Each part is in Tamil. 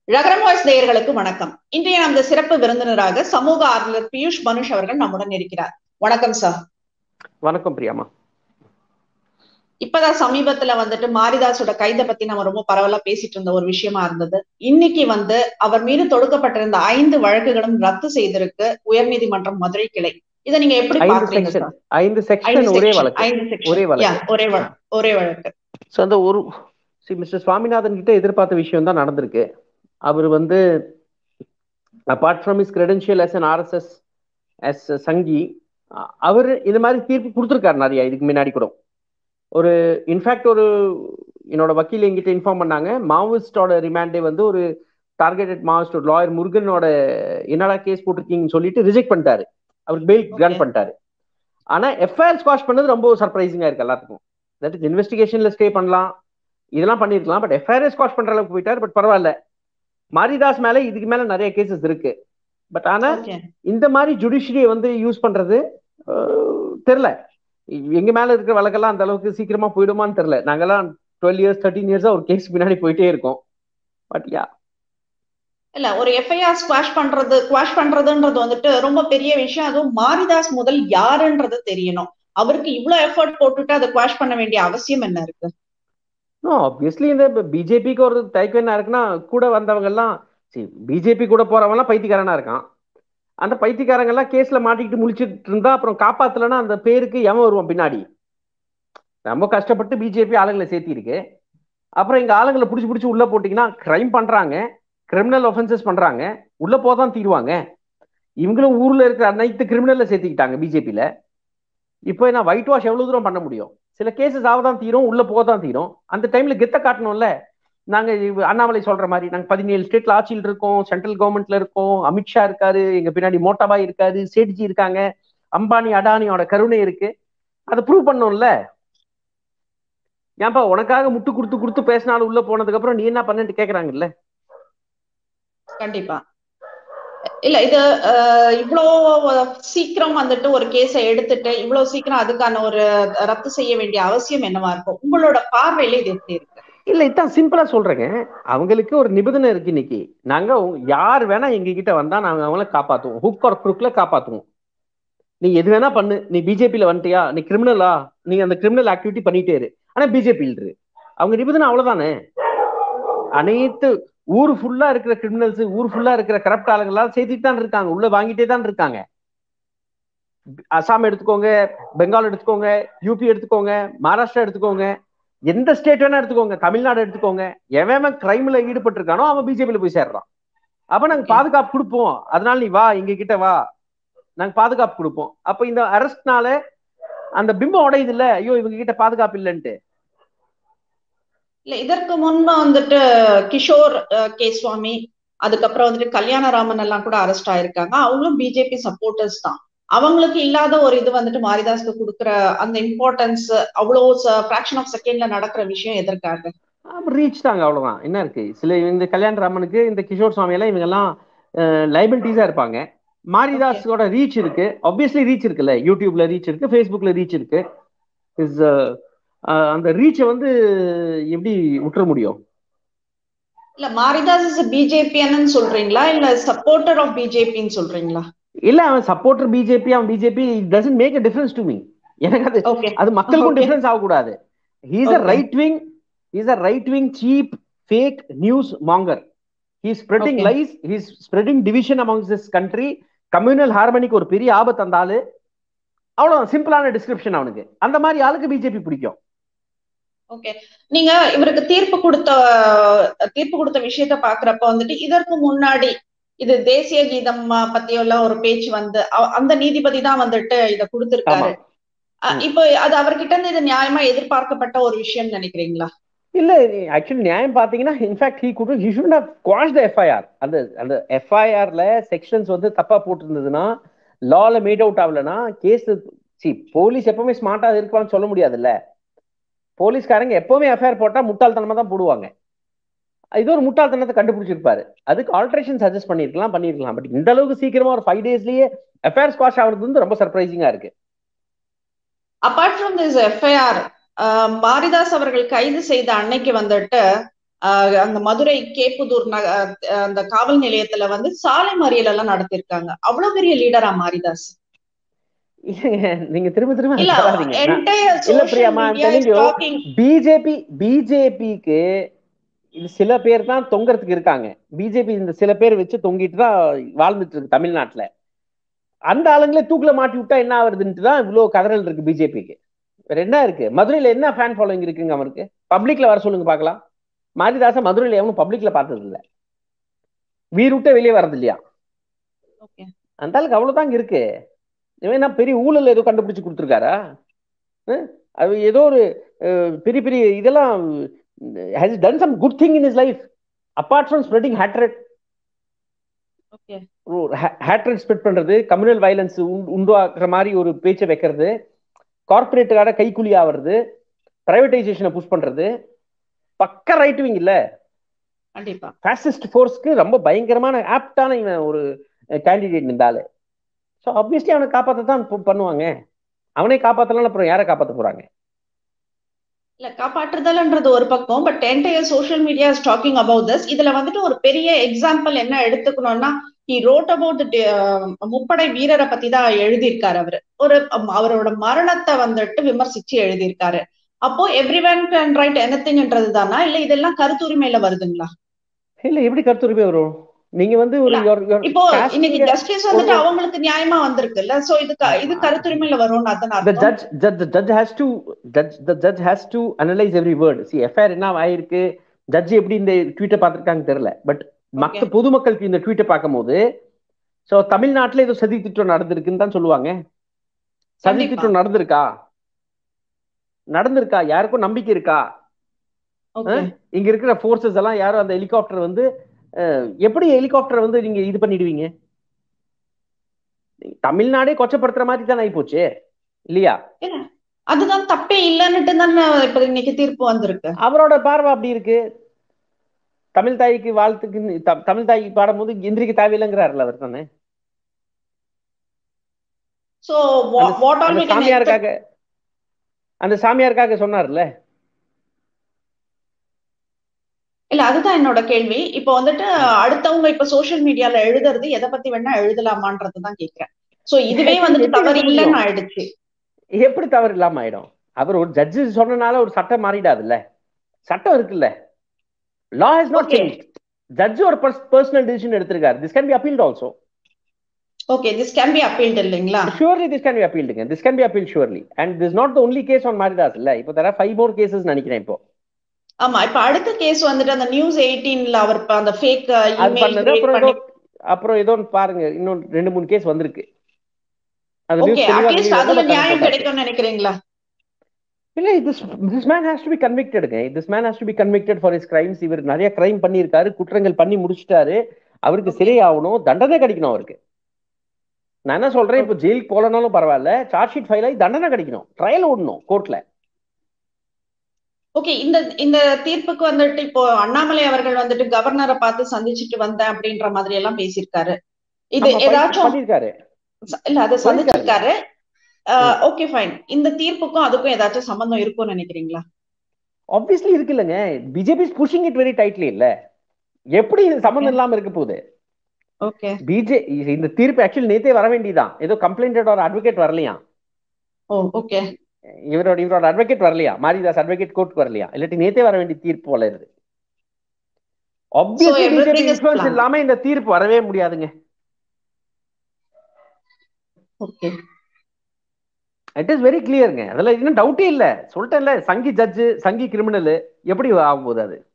ரகரம் வாய்ஸ் நேயர்களுக்கு வணக்கம் இன்றைய நமது சிறப்பு விருந்தினராக சமூக ஆர்வலர் பியூஷ் மனுஷ் அவர்கள் நம்முடன் இருக்கிறார் வணக்கம் சார் வணக்கம் பிரியாமா இப்பதான் சமீபத்துல வந்துட்டு மாரிதாஸோட கைதை பத்தி நம்ம ரொம்ப பரவலா பேசிட்டு இருந்த ஒரு விஷயமா இருந்தது இன்னைக்கு வந்து அவர் மீது தொடுக்கப்பட்டிருந்த ஐந்து வழக்குகளும் ரத்து செய்திருக்கு உயர்நீதிமன்றம் மதுரை கிளை இதை நீங்க எப்படி ஐந்து பாக்குறீங்க செக்ஷன் சார் ஐந்து ஐந்து செக்ஷன் ஒரே section, வழக்கு ஐந்து section. ஒரே வழக்கு. Yeah, ஒரே வழக்கு ஒரே வழக்கு ஸோ அந்த ஒரு மிஸ்டர் சுவாமிநாதன் கிட்ட எதிர்பார்த்த விஷயம் தான் நடந்திருக்கு அவர் வந்து apart from is credential as an RSS as Sanghi uh- அவர் இந்த மாதிரி தீர்ப்பு கொடுத்துருக்காரு நிறைய இதுக்கு முன்னாடி கூட ஒரு இன்ஃபேக்ட் ஒரு என்னோட வக்கீல் என்கிட்ட இன்ஃபார்ம் பண்ணாங்க மாவோயிஸ்டோட ரிமாண்டே வந்து ஒரு டார்கெட்டட் மாவோயிஸ்ட் ஒரு லாயர் முருகனோட என்னடா கேஸ் போட்டிருக்கீங்கன்னு சொல்லிட்டு ரிஜெக்ட் பண்ணிட்டாரு அவருக்கு பெயில் Okay. கிராண்ட் பண்ணிட்டாரு ஆனா எஃப்ஐஆர் ஸ்குவாஷ் பண்ணது ரொம்ப சர்ப்ரைசிங்கா இருக்கு எல்லாத்துக்கும் தட் இஸ் இன்வெஸ்டிகேஷன்ல ஸ்டே பண்ணலாம் இதெல்லாம் பண்ணிருக்கலாம் பட் எஃப்ஐஆர் ஸ்குவாஷ் பண்ற அளவுக்கு போயிட்டாரு பட் பரவாயில்ல மாரிதாஸ் மேல இதுக்கு மேல நிறைய கேசஸ் இருக்கு பட் ஆனா Okay. இந்த மாதிரி ஜுடிஷியரியை வந்து யூஸ் பண்றது அஹ், தெரியல எங்க மேல இருக்கிற வழக்கெல்லாம் அந்த அளவுக்கு சீக்கிரமா போயிடுமான்னு தெரியல நாங்கெல்லாம் டுவெல் இயர்ஸ் தேர்ட்டீன் இயர்ஸா ஒரு கேஸ் பின்னாடி போயிட்டே இருக்கோம் பட் யா இல்ல ஒரு எஃப்ஐஆர் ஸ்குவாஷ் பண்றது குவாஷ் பண்றதுன்றது வந்துட்டு ரொம்ப பெரிய விஷயம் அதுவும் மாரிதாஸ் முதல் யாருன்றது தெரியணும் அவருக்கு இவ்வளவு எஃபர்ட் போட்டுட்டு அதை குவாஷ் பண்ண வேண்டிய அவசியம் என்ன இருக்கு ஆப்வியஸ்லி இந்த பிஜேபிக்கு ஒரு தயக்கம் என்ன இருக்குன்னா கூட வந்தவங்க எல்லாம் பிஜேபி கூட போறவங்க எல்லாம் பைத்தியக்காரனா இருக்கான் அந்த பைத்தியக்காரங்க எல்லாம் கேஸ்ல மாட்டிக்கிட்டு முழிச்சிட்டு இருந்தா அப்புறம் காப்பாத்தலன்னா அந்த பேருக்கு எவன் வருவான் பின்னாடி ரொம்ப கஷ்டப்பட்டு பிஜேபி ஆளுங்களை சேர்த்தி இருக்கு அப்புறம் எங்க ஆளுங்களை பிடிச்சி பிடிச்சி உள்ள போட்டீங்கன்னா கிரைம் பண்றாங்க கிரிமினல் ஒஃபென்சஸ் பண்றாங்க உள்ள போதான் தீருவாங்க இவங்களும் ஊர்ல இருக்கிற அனைத்து கிரிமினல்ல சேர்த்துக்கிட்டாங்க பிஜேபியில இப்போ என்ன ஒயிட் வாஷ் எவ்வளவு தூரம் பண்ண முடியும் சில கேசஸ் ஆகதான் தீரும் உள்ள போதான் தீரும் அந்த டைம்ல கெத்த காட்டணும்ல நாங்க இவ- அண்ணாமலை சொல்ற மாதிரி நாங்க பதினேழு ஸ்டேட்ல ஆட்சியில் இருக்கோம் சென்ட்ரல் கவர்மெண்ட்ல இருக்கோம் அமித்ஷா இருக்காரு எங்க பின்னாடி மோட்டாபாய் இருக்காரு சேட்ஜி இருக்காங்க அம்பானி அடானியோட கருணை இருக்கு அதை ப்ரூவ் பண்ணணும்ல ஏன்பா உனக்காக முட்டு கொடுத்து கொடுத்து பேசினாலும் உள்ள போனதுக்கு அப்புறம் நீ என்ன பண்ணேன்னு கேக்குறாங்கல்ல கண்டிப்பா இல்ல இது அஹ், இவ்வளோ சீக்கிரம் வந்துட்டு ஒரு கேஸை எடுத்துட்டு இவ்வளவு சீக்கிரம் அதுக்கான ஒரு ரத்து செய்ய வேண்டிய அவசியம் என்னவா இருக்கும் உங்களோட பார்வையில இது எப்படி இருக்கு இல்ல இதான் சிம்பிளா சொல்றேங்க அவங்களுக்கு ஒரு நிபந்தனை இருக்கு இன்னைக்கு நாங்க உங்க- யார் வேணா எங்க கிட்ட வந்தா நாங்க அவங்கள காப்பாத்துவோம் ஹுக் ஒரு குறுக்ல காப்பாத்துவோம் நீ எது வேணா பண்ணு நீ பிஜேபியில வந்துட்டியா நீ கிரிமினலா நீ அந்த கிரிமினல் ஆக்டிவிட்டி பண்ணிட்டே இரு ஆனா பிஜேபி இரு அவங்க நிபந்தனை அவ்வளவுதானே அனைத்து ஊர் ஃபுல்லா இருக்கிற கிரிமினல்ஸ் ஊர் ஃபுல்லா இருக்கிற கரப்ட் ஆளுங்களாம் சேர்த்துட்டு தான் இருக்காங்க உள்ள வாங்கிட்டே தான் இருக்காங்க அசாம் எடுத்துக்கோங்க பெங்கால் எடுத்துக்கோங்க யூபி எடுத்துக்கோங்க மகாராஷ்டிரா எடுத்துக்கோங்க எந்த ஸ்டேட் வேணா எடுத்துக்கோங்க தமிழ்நாடு எடுத்துக்கோங்க எவன் கிரைம்ல ஈடுபட்டு இருக்கானோ அவன் பிஜேபியில போய் சேர்றான் அப்ப நாங்க Okay. பாதுகாப்பு கொடுப்போம் அதனால நீ வா எங்க கிட்ட வா நாங்க பாதுகாப்பு கொடுப்போம் அப்ப இந்த அரெஸ்ட்னால அந்த பிம்பம் உடையுது இல்ல ஐயோ இவங்க கிட்ட பாதுகாப்பு இல்லைன்ட்டு இல்ல இதற்கு முன்பு வந்துட்டு கிஷோர் அஹ், கே சுவாமி அதுக்கப்புறம் வந்துட்டு கல்யாணராமன் எல்லாம் கூட அரெஸ்ட் ஆயிருக்காங்க அவங்களும் பிஜேபி சப்போர்ட்டர்ஸ் தான் அவங்களுக்கு இல்லாத ஒரு இது வந்துட்டு மாரிதாஸ்க்கு கொடுக்குற அந்த இம்பார்ட்டன்ஸ் அவ்வளோ ஃபிராக்ஷன் ஆஃப் செகண்ட்ல நடக்கிற விஷயம் எதற்காக ரீச் தாங்க அவ்வளவுதான் என்ன இருக்கு சில இந்த கல்யாண ராமனுக்கு இந்த கிஷோர் சுவாமி எல்லாம் இவங்க எல்லாம் லைபிலிட்டிஸா இருப்பாங்க மாரிதாஸோட ரீச் இருக்கு ஆப்வியஸ்லி ரீச் இருக்குல்ல யூடியூப்ல ரீச் இருக்கு ஃபேஸ்புக்ல ரீச் இருக்கு இஸ் அந்த ரீச்சை வந்து எப்படி விட்டுற முடியும் இல்ல மாரிதாஸ் இஸ் பிஜேபின்னு சொல்றீங்களா இல்ல சப்போர்ட்டர் ஆஃப் பிஜேபின்னு சொல்றீங்களா இல்ல அவன் சப்போர்ட்டர் பிஜேபி அவன் BJP doesn't make a difference to me எனக்கு அது ஓகே அது மக்களுக்கும் Okay. டிஃபரன்ஸ் ஆகக்கூடாது he's uh Okay. Right wing he's uh right wing cheap fake news monger he spreading Okay. Lies he's spreading division amongst this country communal ஹார்மனிக்கு ஒரு பெரிய ஆபத்து அந்த ஆளு அவ்வளவு சிம்பிளான டிஸ்கிரிப்ஷன் அவனுக்கு அந்த மாதிரி ஆளுக்கு பிஜேபி பிடிக்கும் ஓகே நீங்க இவருக்கு தீர்ப்பு கொடுத்த தீர்ப்பு கொடுத்த விஷயத்த பாக்குறப்ப வந்துட்டு இதற்கு முன்னாடி இது தேசிய கீதம் அஹ், பத்தியெல்லாம் ஒரு பேச்சு வந்து அ- அந்த நீதிபதி தான் வந்துட்டு இத ஆமா கொடுத்திருக்காரு அஹ், ம். இப்போ அது அவர்கிட்ட இருந்து இது நியாயமா எதிர்பார்க்கப்பட்ட ஒரு விஷயம் நினைக்கிறீங்களா இல்ல ஆக்சுவலி நியாயம் பாத்தீங்கன்னா in fact he could he should have quash the FIR அந்த அந்த எஃப்ஐஆர்ல செக்ஷன்ஸ் வந்து தப்பா போட்டிருந்ததுன்னா லால மேட் அவுட் ஆகலனா கேஸ் சி போலீஸ் எப்பவுமே ஸ்மார்ட்டா இருப்பான்னு சொல்ல முடியாதுல்ல போலீஸ்காரங்க எப்பவுமே எஃப்ஐஆர் போட்டா முட்டாள்தனமா தான் போடுவாங்க இது ஒரு முட்டாள்தனத்தை கண்டுபிடிச்சிருப்பாரு அதுக்கு ஆல்ட்ரேஷன் சஜஸ்ட் பண்ணிருக்கலாம் பண்ணிருக்கலாம் பட் இந்த அளவுக்கு சீக்கிரமா ஒரு ஃபைவ் டேஸ்லயே எஃப்ஐஆர் ஸ்குவாஷ் ஆகுறது வந்து ரொம்ப சர்ப்ரைசிங்கா இருக்கு apart from this FIR Maridhas அவர்கள் கைது செய்த அன்னைக்கு வந்துட்டு ஆஹ் அந்த மதுரை கேப்புதூர் நக அஹ் அந்த காவல் நிலையத்துல வந்து சாலை மறியல் எல்லாம் நடத்திருக்காங்க அவ்வளவு பெரிய லீடரா மாரிதாஸ் இல்லைங்க நீங்க திரும்ப திரும்ப இல்ல வராதீங்க நான்- entire இல்ல social பிரியாமா, I'm media is telling you, talking BJP பிஜேபிக்கு இது சில பேர் தான் தொங்கறதுக்கு இருக்காங்க பிஜேபி இந்த சில பேர் வச்சு தொங்கிட்டு தான் வாழ்ந்துட்டு இருக்கு தமிழ்நாட்டுல அந்த ஆளுங்களே தூக்குல மாட்டி விட்டா என்ன ஆகுதுன்ட்டு தான் இவ்வளவு கதறல் இருக்கு பிஜேபிக்கு வேற என்ன இருக்கு மதுரையில என்ன ஃபேன் ஃபாலோயிங் இருக்குங்க அவருக்கு பப்ளிக்ல வர சொல்லுங்க பார்க்கலாம் மாரிதாசன் மதுரையில எவனும் பப்ளிக்ல பார்த்தது இல்ல வீர் விட்டே வெளியே வரது இல்லையா Okay. அந்த ஆளுக்கு அவ்வளவுதாங்க இருக்கு இவன் என்ன பெரிய ஊழல் ஏதோ கண்டுபிடிச்சு கொடுத்துருக்காரா அஹ்? அது ஏதோ ஒரு அஹ், பெரிய பெரிய இதெல்லாம் has done some good thing in is life apart from spreading hatred Okay. Hatred spread பண்றது கம்யூனல் வயலன்ஸ் உண்டாக்குற மாதிரி ஒரு பேச்சை வைக்கிறது கார்பரேட்டுக்கார கைக்கூலி ஆவறது பிரைவேடைசேஷனை புஷ் பண்றது பக்க ரைட் விங் இல்ல கண்டிப்பா ஃபேசிஸ்ட் ஃபோர்ஸ்க்கு ரொம்ப பயங்கரமான ஆப்டான இவன் ஒரு கேண்டிடேட் இருந்தாலு ஸோ ஆப்வியஸ்லி அவனை காப்பாற்ற தான் பண்ணுவாங்க அவனே காப்பாத்தலாம் அப்புறம் யாரை காப்பாற்ற போறாங்க இல்ல காப்பாற்றுதல்ன்றது ஒரு பக்கம் but entire social media is talking about this இதுல வந்துட்டு ஒரு பெரிய எக்ஸாம்பிள் என்ன எடுத்துக்கணும்னா ஹி ரோட் அபவுட் முப்படை வீரரை பத்தி தான் எழுதியிருக்காரு அவரு ஒரு அம், அவரோட மரணத்தை வந்துட்டு விமர்சிச்சு எழுதியிருக்காரு அப்போ எவ்ரி ஒன் கேன் ரைட் எனிதிங்ன்றது தானா இல்ல இதெல்லாம் கருத்துரிமையில வருதுங்களா இல்ல எப்படி கருத்துரிமை வரும் நீங்க வந்து ஒரு இல்ல, your- your இப்போ casting- இன்னைக்கு ஜஸ்டிஸ் வந்துட்டு ஒரு- அவங்களுக்கு நியாயமா வந்திருக்குல்ல சோ இது க- இது கருத்துரிமையில வரும்னு அதான் the அர்த்தம் judge judge the judge has to judge the judge has to analyze every word see FIR என்ன ஆயிருக்கு ஜட்ஜ் எப்படி இந்த ட்வீட்டை பார்த்திருக்காங்க தெரியல பட் மத்த பொதுமக்களுக்கு இந்த ட்வீட்டை பார்க்கும்போது சோ தமிழ்நாட்டுல ஏதோ சதி திட்டம் நடந்திருக்குன்னு தான் சொல்லுவாங்க சதி கண்டிப்பா. திட்டம் நடந்திருக்கா நடந்திருக்கா யாருக்கும் நம்பிக்கை இருக்கா ஓகே இங்க இருக்கிற ஃபோர்ஸஸ் எல்லாம் யாரும் அந்த ஹெலிகாப்டர் வந்து அஹ், எப்படி ஹெலிகாப்டர் வந்து நீங்க இது பண்ணிடுவீங்க தமிழ்நாடே கொச்சப்படுத்துற மாதிரி தான் ஆகி போச்சு இல்லையா அதுதான் தப்பே இல்லன்னுட்டு தானே இப்ப இன்னைக்கு தீர்ப்பு வந்திருக்கு அவரோட பார்வை அப்படி இருக்கு தமிழ் தாய்க்கு வாழ்த்துக்கு த- தமிழ் தாய்க்கு பாடும்போது எந்திரிக்க தேவையில்லைங்கிறாருல அவர் தானே சோ வாட் ஆல் அந்த வி கேன் சாமியாருக்காக அந்த சாமியாருக்காக சொன்னார்ல இல்ல அதுதான் என்னோட கேள்வி இப்போ வந்துட்டு அடுத்தவங்க இப்ப சோஷியல் மீடியால எழுதுறது எதை பத்தி வேணா எழுதலாமான்றது தான் கேக்குறேன் சோ இதுவே வந்துட்டு எப்படி தவறு எழுத இல்லைன்னு ஆயிடுச்சு எப்படி தவறு இல்லாம ஆயிடும் அவர் ஒரு ஜட்ஜு சொன்னனால ஒரு சட்டம் மாறிடாதுல்ல சட்டம் இருக்குல்ல law is not Okay. Change judge ஒரு பர்சனல் டிசிஷன் எடுத்திருக்காரு this can be appealed also okay this can be appealed இல்லைங்களா ஷூர்லி திஸ் கேன் பி அப்பீல்டுங்க this can be appeal surely and this not the only case on Maridhas இல்ல இப்போ தர ஃபைவ் மோர் கேசஸ் நினைக்கிறேன் இப்போ ஆமா இப்ப அடுத்த கேஸ் வந்துட்டு அந்த நியூஸ் எயிட்டீன்ல அவர் இப்ப அந்த ஃபேக் அது இமெயில் பண்ணது கிரியேட் அப்புறம் பண்ணி ஏதோ அப்புறம் ஏதோ ஒன்று பாருங்க இன்னும் ரெண்டு மூணு கேஸ் வந்திருக்கு அது ஓகே news தெளிவா அட்லீஸ்ட் வெளிய அதுல வந்தா நியாயம் கரெக்டா கிடைக்கும்னு நினைக்கிறீங்களா இல்ல this this man has to be கன்விக்டடுங்க this man has to be convicted for is crimes இவர் நிறைய கிரைம் பண்ணியிருக்காரு குற்றங்கள் பண்ணி முடிச்சிட்டாரு அவருக்கு Okay. சிறை ஆகணும் தண்டனை கிடைக்கணும் அவருக்கு நான் என்ன சொல்றேன் இப்போ ஜெயிலுக்கு போலனாலும் பரவாயில்ல சார்ஜ் ஷீட் ஃபைல் ஆகி தண்டனை கிடைக்கணும் ட்ரையல் ஓடணும் கோர்ட்ல ஓகே இந்த இந்த தீர்ப்புக்கு வந்துட்டு இப்போ அண்ணாமலை அவர்கள் வந்துட்டு கவர்னரை பார்த்து சந்திச்சுட்டு வந்தேன் அப்படின்ற மாதிரி எல்லாம் பேசியிருக்காரு இது ஆமா, ஏதாச்சும் பண்ணியிருக்காரு இல்ல அதை சொல்லிருக்காரு. சந்திச்சிருக்காரு ஓகே ஃபைன் இந்த தீர்ப்புக்கும் அதுக்கும் ஏதாச்சும் சம்பந்தம் இருக்கும்னு நினைக்கிறீங்களா ஆப்வியஸ்லி இருக்கு இல்லைங்க BJP pushing it very tightly இல்ல எப்படி இது சம்மந்தம் இல்லாம இருக்க போகுது ஓகே பிஜே இந்த தீர்ப்பு ஆக்சுவலி நேத்தே வர வேண்டியதான் ஏதோ கம்ப்ளைண்டட் ஒரு அட்வொகேட் வரலையா ஓ ஓகே இவரோட இவரோட அட்வொகேட் வரலையா மாரிதாஸ் அட்வொகேட் கோர்ட் வரலையா இல்லாட்டி நேத்தே வர வேண்டிய தீர்ப்பு போல இருக்கு obviously everything BJP is influence planned. இல்லாம இந்த தீர்ப்பு வரவே முடியாதுங்க ஓகே இட் இஸ் வெரி கிளியருங்க அதுல இன்னும் டவுட்டே இல்ல சொல்லிட்டேன்ல சங்கி ஜட்ஜு சங்கி கிரிமினல் எப்படி ஆகும் போது அது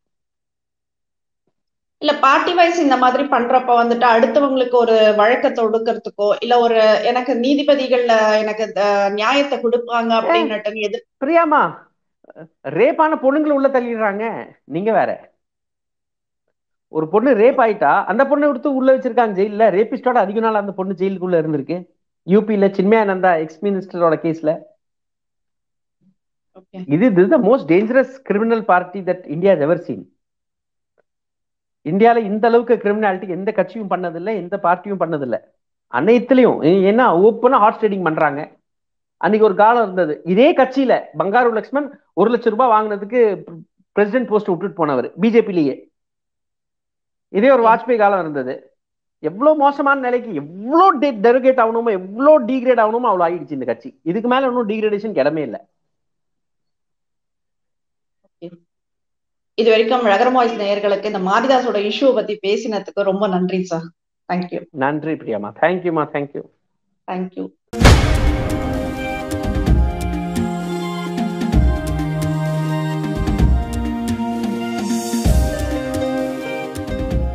இல்ல பார்ட்டி வைஸ் இந்த மாதிரி பண்றப்ப வந்துட்டு அடுத்தவங்களுக்கு ஒரு வழக்க தொடுக்கிறதுக்கோ இல்ல ஒரு எனக்கு நீதிபதிகள்ல எனக்கு அஹ், நியாயத்தை கொடுப்பாங்க அப்படின்னு எதிர் பிரியாமா ரேப்பான பொண்ணுங்களை உள்ள தள்ளிடுறாங்க நீங்க வேற ஒரு பொண்ணு ரேப் ஆயிட்டா அந்த பொண்ணை எடுத்து உள்ள வச்சிருக்காங்க ஜெயில ரேபிஸ்டோட அதிக நாள் அந்த பொண்ணு ஜெயிலுக்குள்ள இருந்திருக்கு யூபியில சின்மயானந்தா எக்ஸ் மினிஸ்டரோட கேஸ்ல ஓகே இது this the most dangerous criminal party that India ever seen இந்தியால இந்த அளவுக்கு கிரிமினாலிட்டி எந்த கட்சியும் பண்ணதில்லை எந்த பார்ட்டியும் பண்ணதில்லை அனைத்துலயும் என்ன ஓப்பனா ஹார்ட் ஸ்டேடிங் பண்றாங்க அன்னைக்கு ஒரு காலம் இருந்தது இதே கட்சியில பங்காரு லக்ஷ்மண் ஒரு லட்சம் ரூபாய் வாங்கினதுக்கு பிரசிடென்ட் போஸ்ட் விட்டுட்டு போனவர் பிஜேபிலேயே இதே ஒரு வாஜ்பாய் காலம் இருந்தது எவ்வளவு மோசமான நிலைக்கு எவ்வளோ டெரோகேட் ஆகணுமோ எவ்வளோ டிகிரேட் ஆகணுமோ அவ்வளோ ஆயிடுச்சு இந்த கட்சி இதுக்கு மேல ஒன்றும் டிகிரேடேஷன் இடமே இல்லை இது வரைக்கும் ரகரம் வாய்ஸ் நேயர்களுக்கு இந்த மாரிதாஸோட இஷ்யூ பத்தி பேசினதுக்கு ரொம்ப நன்றி சார் தேங்க்யூ நன்றி பிரியாமா தேங்க்யூமா தேங்க்யூ தேங்க்யூ